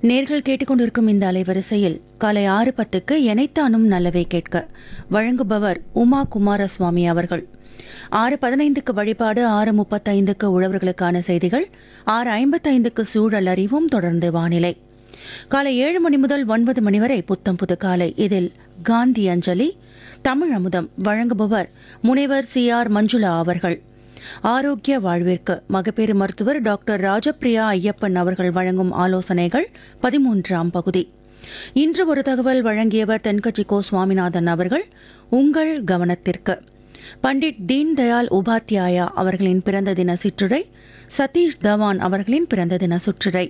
நேர்கள் கேட்டுக்கொண்டிருக்கும் இந்த அலைவரிசையில் காலை ஆறு பத்துக்கு எனைத்தானும் நல்லவை கேட்க வழங்குபவர் உமா குமாரசுவாமி அவர்கள் ஆறு பதினைந்துக்கு வழிபாடு ஆறு முப்பத்தைந்துக்கு உழவர்களுக்கான செய்திகள் ஆறு ஐம்பத்தைந்துக்கு சூழல் அறிவும் தொடர்ந்து வானிலை காலை ஏழு மணி முதல் ஒன்பது மணி வரை புத்தம் புது காலை இதில் காந்தி அஞ்சலி தமிழ் அமுதம் வழங்குபவர் முனைவர் சி ஆர் மஞ்சுளா அவர்கள் ஆரோக்கிய வாழ்விற்கு மகப்பேறு மருத்துவர் டாக்டர் ராஜப்பிரியா ஐயப்பன் அவர்கள் வழங்கும் ஆலோசனைகள் பதிமூன்றாம் பகுதி இன்று ஒரு தகவல் வழங்கியவர் தென்கட்சி கோ சுவாமிநாதன் அவர்கள் உங்கள் கவனத்திற்கு பண்டிட் தீன் தயாள் உபாத்யாயா அவர்களின் பிறந்த தின சிற்றுரை சதீஷ் தவான் அவர்களின் பிறந்த தின சுற்றுரை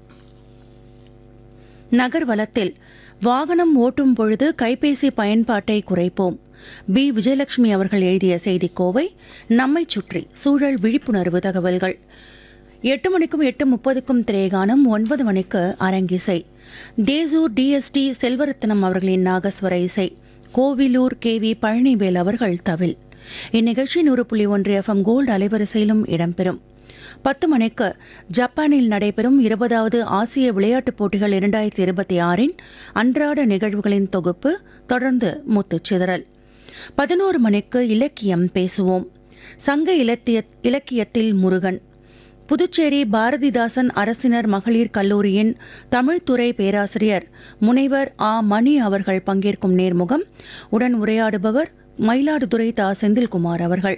நகர்வலத்தில் வாகனம் ஓட்டும் பொழுது கைபேசி பயன்பாட்டை குறைப்போம் பி விஜயலட்சுமி அவர்கள் எழுதிய செய்திக்கோவை நம்மைச் சுற்றி சூழல் விழிப்புணர்வு தகவல்கள் எட்டு மணிக்கும் எட்டு முப்பதுக்கும் திரேகானம் ஒன்பது மணிக்கு அரங்கிசை தேசூர் டிஎஸ்டி செல்வரத்னம் அவர்களின் நாகஸ்வர இசை கோவிலூர் கே வி பழனிவேல் அவர்கள் தவில் இந்நிகழ்ச்சி நூறு புள்ளி ஒன்று எஃப்எம் கோல்டு அலைவரிசையிலும் இடம்பெறும் பத்து மணிக்கு ஜப்பானில் நடைபெறும் இருபதாவது ஆசிய விளையாட்டுப் போட்டிகள் இரண்டாயிரத்தி இருபத்தி ஆறின் அன்றாட நிகழ்வுகளின் தொகுப்பு தொடர்ந்து முத்துச்சிதறல் பதினோரு மணிக்கு இலக்கியம் பேசுவோம் சங்க இலக்கிய இலக்கியத்தில் முருகன் புதுச்சேரி பாரதிதாசன் அரசினர் மகளிர் கல்லூரியின் தமிழ்துறை பேராசிரியர் முனைவர் ஆ மணி அவர்கள் பங்கேற்கும் நேர்முகம் உடன் உரையாடுபவர் மயிலாடுதுறை தா செந்தில்குமார் அவர்கள்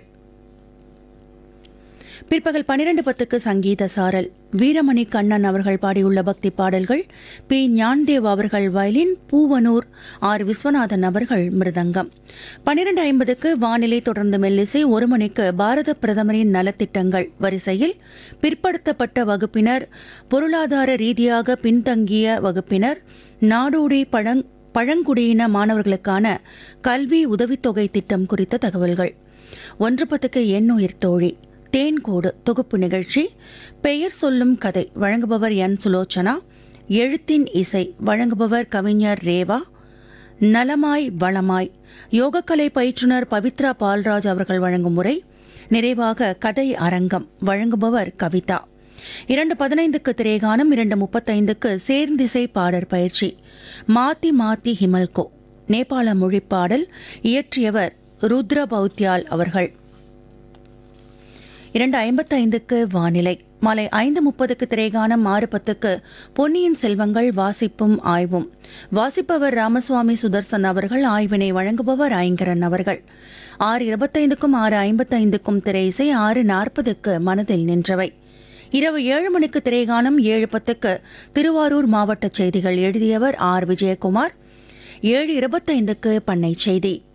பிற்பகல் பனிரெண்டு பத்துக்கு சங்கீத சாரல் வீரமணி கண்ணன் அவர்கள் பாடியுள்ள பக்தி பாடல்கள் பி ஞான்தேவ் அவர்கள் வயலின் பூவனூர் ஆர் விஸ்வநாதன் அவர்கள் மிருதங்கம் பனிரெண்டு ஐம்பதுக்கு வானிலை தொடர்ந்து மெல்லிசை ஒரு மணிக்கு பாரத பிரதமரின் நலத்திட்டங்கள் வரிசையில் பிற்படுத்தப்பட்ட வகுப்பினர் பொருளாதார ரீதியாக பின்தங்கிய வகுப்பினர் நாடோடி பழங் பழங்குடியின மாணவர்களுக்கான கல்வி உதவித்தொகை திட்டம் குறித்த தகவல்கள் ஒன்று பத்துக்கு எண்ணுயிர் தோழி தேன்கோடு தொகுப்பு நிகழ்ச்சி பெயர் சொல்லும் கதை வழங்குபவர் என் சுலோச்சனா எழுத்தின் இசை வழங்குபவர் கவிஞர் ரேவா நலமாய் வளமாய் யோகக்கலை பயிற்றுனர் பவித்ரா பால்ராஜ் அவர்கள் வழங்கும் முறை நிறைவாக கதை அரங்கம் வழங்குபவர் கவிதா இரண்டு பதினைந்துக்கு திரேகானம் இரண்டு முப்பத்தைந்துக்கு சேர்ந்திசை பாடற் பயிற்சி மாத்தி மாத்தி ஹிமல்கோ நேபாள மொழிப்பாடல் இயற்றியவர் ருத்ர பௌத்யால் அவர்கள் இரண்டு ஐம்பத்தைந்துக்கு வானிலை மாலை ஐந்து முப்பதுக்கு திரைகானம் ஆறு பத்துக்கு பொன்னியின் செல்வங்கள் வாசிப்பும் ஆய்வும் வாசிப்பவர் ராமசுவாமி சுதர்சன் அவர்கள் ஆய்வினை வழங்குபவர் ஐங்கரன் அவர்கள் ஆறு இருபத்தைந்துக்கும் ஆறு ஐம்பத்தைந்துக்கும் திரை இசை ஆறு நாற்பதுக்கு மனதில் நின்றவை இரவு ஏழு மணிக்கு திரைகானம் ஏழு பத்துக்கு திருவாரூர் மாவட்ட செய்திகள் எழுதியவர் ஆர் விஜயகுமார் ஏழு இருபத்தைந்துக்கு பண்ணை செய்தி